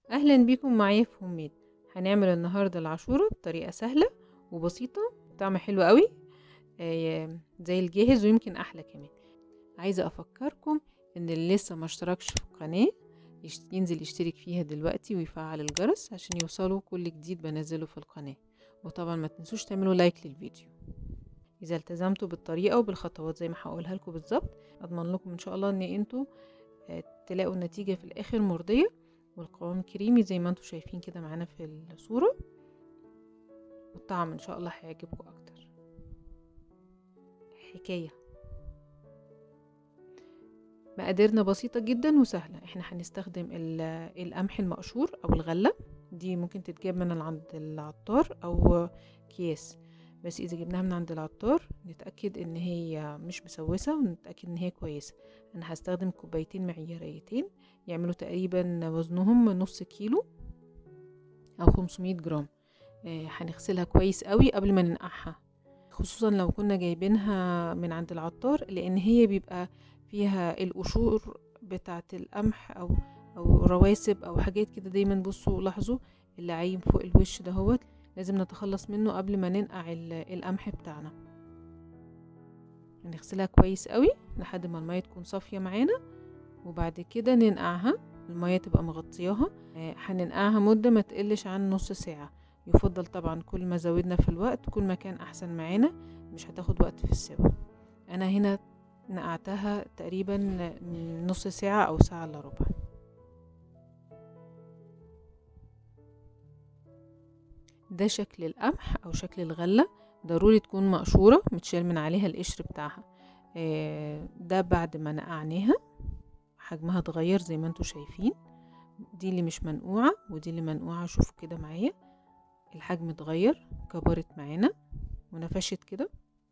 اهلا بيكم معايا في هوميد هنعمل النهارده العاشوره بطريقه سهله وبسيطه طعم حلو قوي آه، زي الجاهز ويمكن احلى كمان عايزه افكركم ان اللي لسه ما اشتركش في القناه يش- ينزل يشترك فيها دلوقتي ويفعل الجرس عشان يوصلوا كل جديد بنزله في القناه وطبعا ما تنسوش تعملوا لايك للفيديو اذا التزمتوا بالطريقه وبالخطوات زي ما هقولها لكم بالظبط اضمن لكم ان شاء الله ان انتوا آه، تلاقوا النتيجه في الاخر مرضيه والقوام كريمي زي ما انتم شايفين كده معانا في الصورة والطعم ان شاء الله هيعجبكم اكتر حكاية مقاديرنا بسيطة جدا وسهلة احنا هنستخدم ال- القمح المقشور او الغلة دي ممكن تتجاب من عند العطار او اكياس بس اذا جبناها من عند العطار نتأكد ان هي مش مسوسة ونتأكد ان هي كويسة انا هستخدم كوبايتين معياريتين يعملوا تقريبا وزنهم نص كيلو او 500 جرام آه، هنغسلها كويس قوي قبل ما ننقعها خصوصا لو كنا جايبينها من عند العطار لان هي بيبقى فيها القشور بتاعه القمح او او رواسب او حاجات كده دايما بصوا لاحظوا اللي عايم فوق الوش دهوت لازم نتخلص منه قبل ما ننقع ال- القمح بتاعنا هنغسلها كويس قوي لحد ما المية تكون صافية معانا وبعد كده ننقعها المية تبقى مغطياها آه، هننقعها مدة ما تقلش عن نص ساعة يفضل طبعا كل ما زودنا في الوقت كل ما كان احسن معانا مش هتاخد وقت في السوا انا هنا نقعتها تقريبا من نص ساعة او ساعة الا ربع ده شكل القمح او شكل الغلة ضروري تكون مقشورة متشال من عليها القشر بتاعها آه، ده بعد ما نقعناها حجمها اتغير زي ما انتوا شايفين دي اللي مش منقوعة ودي اللي منقوعة شوفوا كده معايا الحجم اتغير كبرت معانا ونفشت كده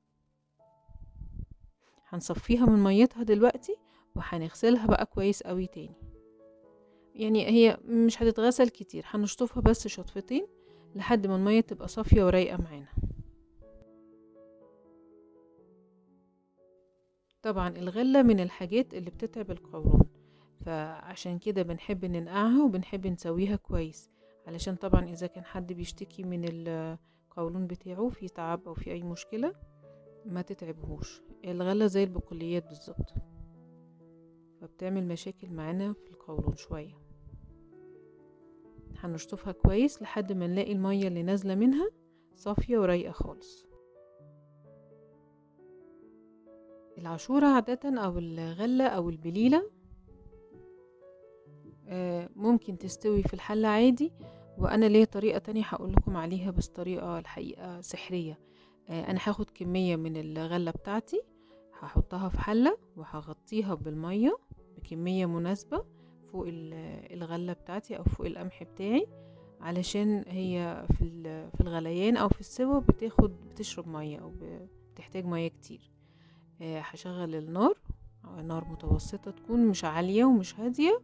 هنصفيها من ميتها دلوقتي وهنغسلها بقى كويس قوي تاني يعني هي مش هتتغسل كتير هنشطفها بس شطفتين لحد ما المية تبقى صافية ورايقة معانا طبعا الغلة من الحاجات اللي بتتعب القولون فعشان كده بنحب ننقعها وبنحب نسويها كويس علشان طبعا اذا كان حد بيشتكي من القولون بتاعه في تعب او في اي مشكلة ما تتعبهوش الغلة زي البقوليات بالظبط فبتعمل مشاكل معانا في القولون شوية هنشطفها كويس لحد ما نلاقي المية اللي نازلة منها صافية ورايقة خالص العاشورة عادة أو الغلة أو البليلة آه، ممكن تستوي في الحلة عادي وأنا ليا طريقة تانية هقول لكم عليها بس طريقة الحقيقة سحرية آه، أنا هاخد كمية من الغلة بتاعتي هحطها في حلة وهغطيها بالمية بكمية مناسبة فوق ال- الغلة بتاعتي أو فوق القمح بتاعي علشان هي في ال- في الغليان أو في السوا بتاخد بتشرب مية أو ب- بتحتاج مية كتير آه، هشغل النار أو نار متوسطة تكون مش عالية ومش هادية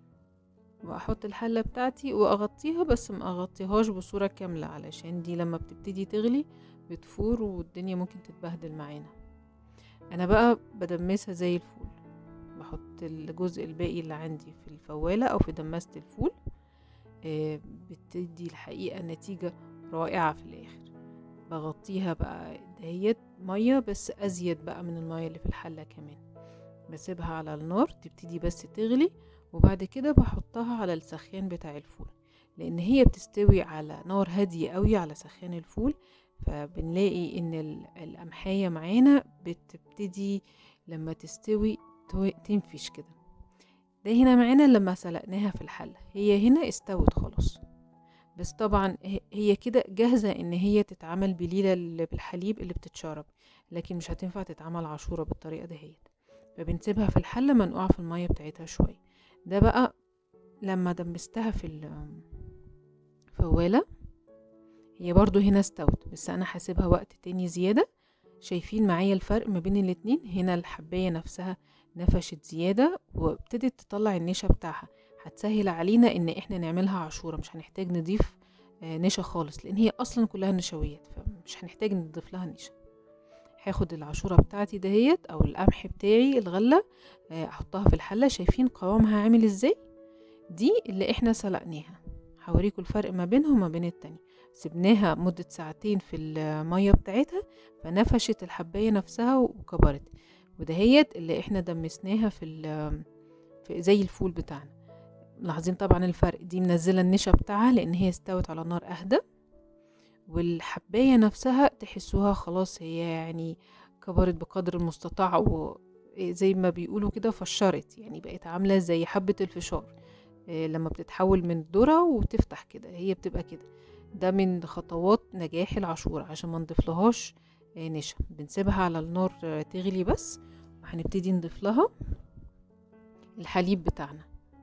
واحط الحلة بتاعتي واغطيها بس ما اغطيهاش بصورة كاملة علشان دي لما بتبتدي تغلي بتفور والدنيا ممكن تتبهدل معانا انا بقى بدمسها زي الفول بحط الجزء الباقي اللي عندي في الفوالة او في دماسة الفول آه، بتدي الحقيقة نتيجة رائعة في الاخر بغطيها بقى دهيت مية بس ازيد بقى من المية اللي في الحلة كمان بسيبها على النار تبتدي بس تغلي وبعد كده بحطها على السخان بتاع الفول لان هي بتستوي على نار هادية قوي على سخان الفول فبنلاقي ان ال- القمحية معانا بتبتدي لما تستوي تو- تنفش كده ده هنا معانا لما سلقناها في الحلة هي هنا استوت خلاص بس طبعا ه- هي كده جاهزة ان هي تتعمل بليلة اللي بالحليب اللي بتتشرب لكن مش هتنفع تتعمل عاشورة بالطريقة دهيت فبنسيبها في الحلة منقوعة في المية بتاعتها شوية ده بقى لما دمستها في الفوالة هي برضو هنا استوت بس انا هسيبها وقت تاني زيادة شايفين معايا الفرق ما بين الاتنين هنا الحباية نفسها نفشت زيادة وابتدت تطلع النشا بتاعها هتسهل علينا ان احنا نعملها عاشورة مش هنحتاج نضيف آه، نشا خالص لان هي اصلا كلها نشويات فمش هنحتاج نضيف لها نشا هاخد العاشورة بتاعتي دهيت او القمح بتاعي الغلة آه، احطها في الحلة شايفين قوامها عامل ازاي دي اللي احنا سلقناها هوريكم الفرق ما بينها وما بين التانية سبناها مدة ساعتين في المية بتاعتها فنفشت الحباية نفسها وكبرت ودهيت اللي احنا دمسناها في, ال- في زي الفول بتاعنا ملاحظين طبعا الفرق دي منزلة النشا بتاعها لان هي استوت على نار اهدى والحباية نفسها تحسوها خلاص هي يعني كبرت بقدر المستطاع وزي ما بيقولوا كده فشرت يعني بقت عاملة زي حبة الفشار إيه، لما بتتحول من ذرة وتفتح كده هي بتبقى كده ده من خطوات نجاح العاشورة عشان ما نضيفلهاش آه، نشا بنسيبها على النار آه، تغلي بس وهنبتدي نضيف لها الحليب بتاعنا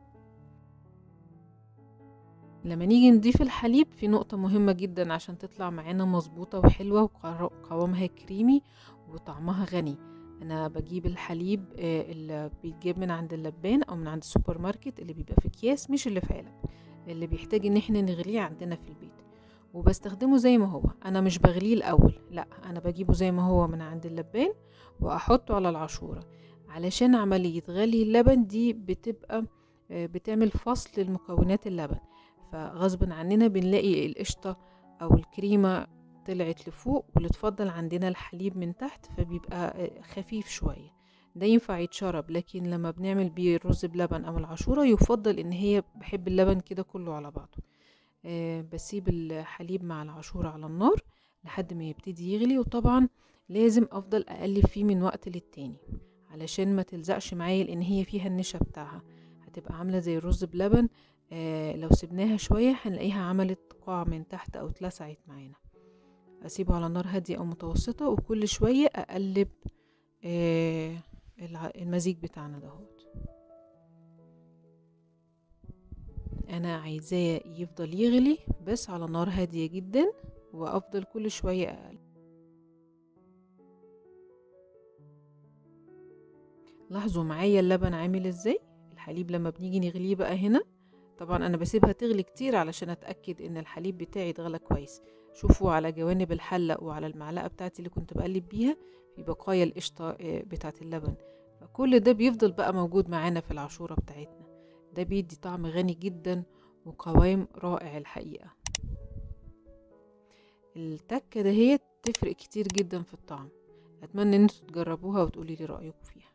لما نيجي نضيف الحليب في نقطة مهمة جدا عشان تطلع معانا مظبوطة وحلوة وقوامها كريمي وطعمها غني انا بجيب الحليب آه، اللي بيتجاب من عند اللبان او من عند السوبر ماركت اللي بيبقى في اكياس مش اللي في علب اللي بيحتاج ان احنا نغليه عندنا في البيت وبستخدمه زي ما هو انا مش بغليه الاول لا انا بجيبه زي ما هو من عند اللبان واحطه على العاشوره علشان عمليه غلي اللبن دي بتبقى آه، بتعمل فصل لمكونات اللبن فغصب عننا بنلاقي القشطه او الكريمه طلعت لفوق واللي اتفضل عندنا الحليب من تحت فبيبقى آه، خفيف شويه ده ينفع يتشرب لكن لما بنعمل بيه الرز بلبن او العاشوره يفضل ان هي بحب اللبن كده كله على بعضه آه، بسيب الحليب مع العاشوره على النار لحد ما يبتدي يغلي وطبعا لازم افضل اقلب فيه من وقت للتاني علشان ما تلزقش معايا لان هي فيها النشا بتاعها هتبقى عامله زي الرز بلبن آه لو سبناها شويه هنلاقيها عملت قاع من تحت او اتلسعت معانا اسيبه على نار هاديه او متوسطه وكل شويه اقلب آه الع- المزيج بتاعنا دهوت انا عايزاه يفضل يغلي بس على نار هاديه جدا وافضل كل شويه اقلب لاحظوا معايا اللبن عامل ازاي الحليب لما بنيجي نغليه بقى هنا طبعا انا بسيبها تغلي كتير علشان اتاكد ان الحليب بتاعي اتغلى كويس شوفوا على جوانب الحله وعلى المعلقه بتاعتي اللي كنت بقلب بيها في بقايا القشطه آه، بتاعه اللبن فكل ده بيفضل بقى موجود معانا في العاشوره بتاعتنا ده بيدي طعم غني جدا وقوام رائع الحقيقه التكه دهيت تفرق كتير جدا في الطعم اتمنى ان انتوا تجربوها وتقولي لي رايكم فيها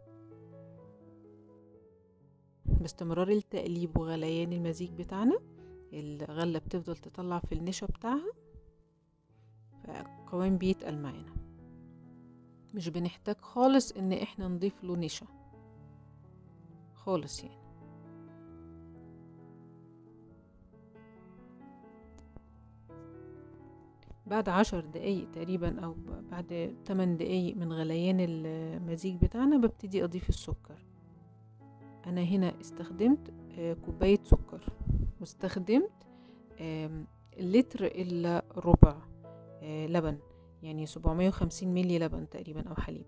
باستمرار التقليب وغليان المزيج بتاعنا الغلة بتفضل تطلع في النشا بتاعها فالقوام بيتقل معانا مش بنحتاج خالص ان احنا نضيف له نشا خالص يعني بعد عشر دقايق تقريبا او بعد تمن دقايق من غليان المزيج بتاعنا ببتدي اضيف السكر انا هنا استخدمت آه، كوباية سكر واستخدمت آم، لتر الا ربع آه، لبن يعني 750 ملي لبن تقريبا او حليب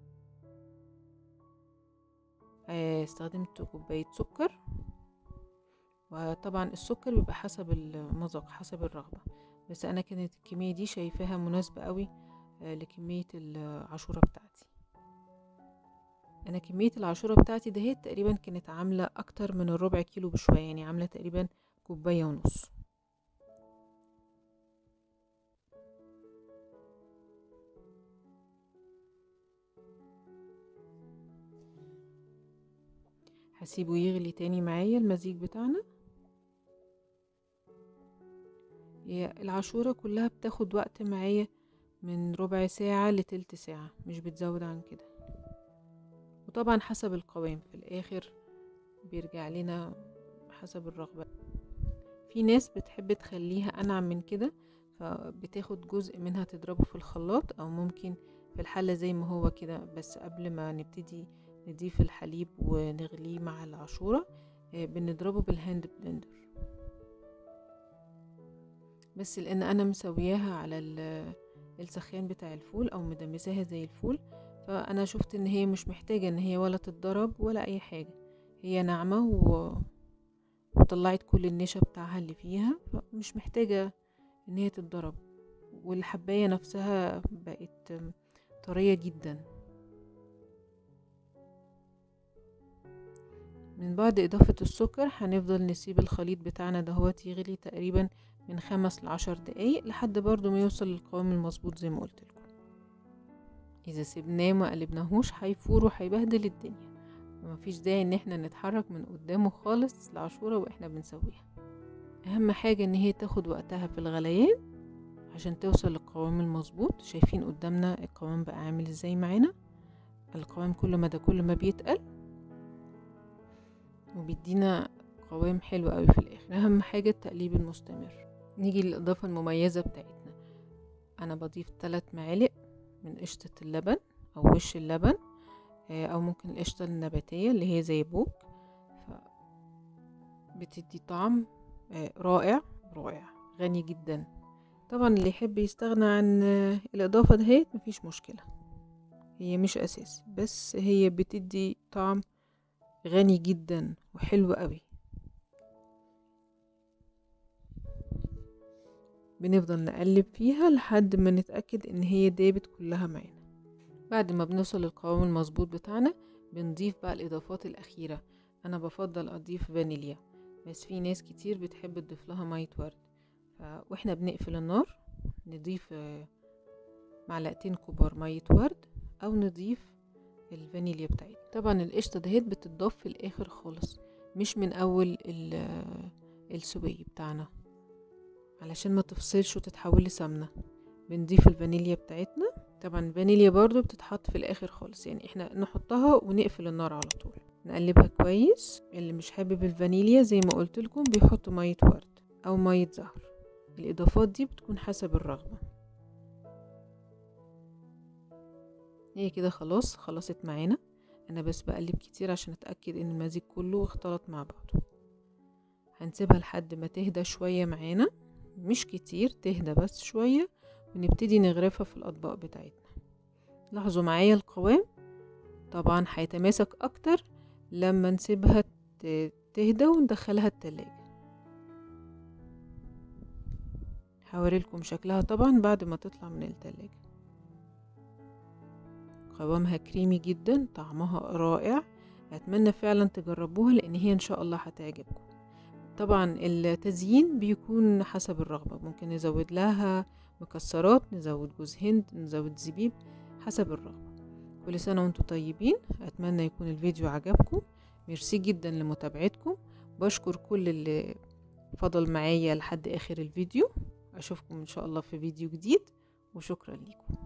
آه، استخدمت كوباية سكر وطبعا السكر بيبقى حسب المذاق حسب الرغبة بس انا كانت الكمية دي شايفاها مناسبة قوي آه، لكمية العاشورة بتاعتي انا كمية العاشورة بتاعتي دهيت تقريبا كانت عاملة اكتر من الربع كيلو بشوية يعني عاملة تقريبا كوباية ونص هسيبه يغلي تاني معايا المزيج بتاعنا هي العاشورة كلها بتاخد وقت معايا من ربع ساعة لتلت ساعة مش بتزود عن كده وطبعا حسب القوام في الآخر بيرجع لنا حسب الرغبة في ناس بتحب تخليها أنعم من كده فبتاخد جزء منها تضربه في الخلاط أو ممكن في الحلة زي ما هو كده بس قبل ما نبتدي نضيف الحليب ونغليه مع العاشورة آه، بنضربه بالهاند بلندر بس لان انا مسوياها على ال- السخان بتاع الفول او مدمساها زي الفول فانا شفت ان هي مش محتاجة ان هي ولا تتضرب ولا اي حاجة هي ناعمة و... وطلعت كل النشا بتاعها اللي فيها فمش محتاجة ان هي تتضرب والحباية نفسها بقت طرية جدا من بعد إضافة السكر هنفضل نسيب الخليط بتاعنا دهوت يغلي تقريبا من خمس لعشر دقايق لحد برضو ما يوصل للقوام المظبوط زي ما قلت لكم إذا سيبناه ما قلبناهوش هيفور وهيبهدل الدنيا ومفيش داعي ان احنا نتحرك من قدامه خالص العاشورة واحنا بنسويها اهم حاجة ان هي تاخد وقتها في الغليان عشان توصل للقوام المظبوط شايفين قدامنا القوام بقى عامل ازاي معانا القوام كل ما ده كل ما بيتقل وبيدينا قوام حلو قوي في الاخر اهم حاجة التقليب المستمر نيجي للاضافة المميزة بتاعتنا انا بضيف 3 معالق من قشطة اللبن او وش اللبن او ممكن القشطة النباتية اللي هي زي بوك بتدي طعم رائع رائع غني جدا طبعا اللي يحب يستغنى عن الاضافة دهيت مفيش مشكلة هي مش اساسي بس هي بتدي طعم غني جدا وحلو قوي بنفضل نقلب فيها لحد ما نتأكد ان هي دابت كلها معانا بعد ما بنوصل للقوام المظبوط بتاعنا بنضيف بقى الاضافات الاخيرة انا بفضل اضيف فانيليا بس في ناس كتير بتحب تضيف لها مية ورد ف... واحنا بنقفل النار نضيف معلقتين كبار مية ورد او نضيف الفانيليا بتاعتنا طبعا القشطة دهيت بتضاف في الاخر خالص مش من اول السوي بتاعنا علشان ما تفصلش وتتحول لسمنة بنضيف الفانيليا بتاعتنا طبعا الفانيليا برضو بتتحط في الاخر خالص يعني احنا نحطها ونقفل النار على طول نقلبها كويس اللي مش حابب الفانيليا زي ما قلت لكم بيحطوا مية ورد او مية زهر الاضافات دي بتكون حسب الرغبة هي كده خلاص خلصت معانا انا بس بقلب كتير عشان اتاكد ان المزيج كله اختلط مع بعضه هنسيبها لحد ما تهدى شويه معانا مش كتير تهدى بس شويه ونبتدي نغرفها في الاطباق بتاعتنا لاحظوا معايا القوام طبعا هيتماسك اكتر لما نسيبها تهدى وندخلها التلاجة هوريلكم شكلها طبعا بعد ما تطلع من التلاجة قوامها كريمي جدا طعمها رائع اتمنى فعلا تجربوها لان هي ان شاء الله هتعجبكم طبعا التزيين بيكون حسب الرغبة ممكن نزود لها مكسرات نزود جوز هند نزود زبيب حسب الرغبة كل سنة وانتم طيبين اتمنى يكون الفيديو عجبكم ميرسي جدا لمتابعتكم بشكر كل اللي فضل معايا لحد اخر الفيديو اشوفكم ان شاء الله في فيديو جديد وشكرا لكم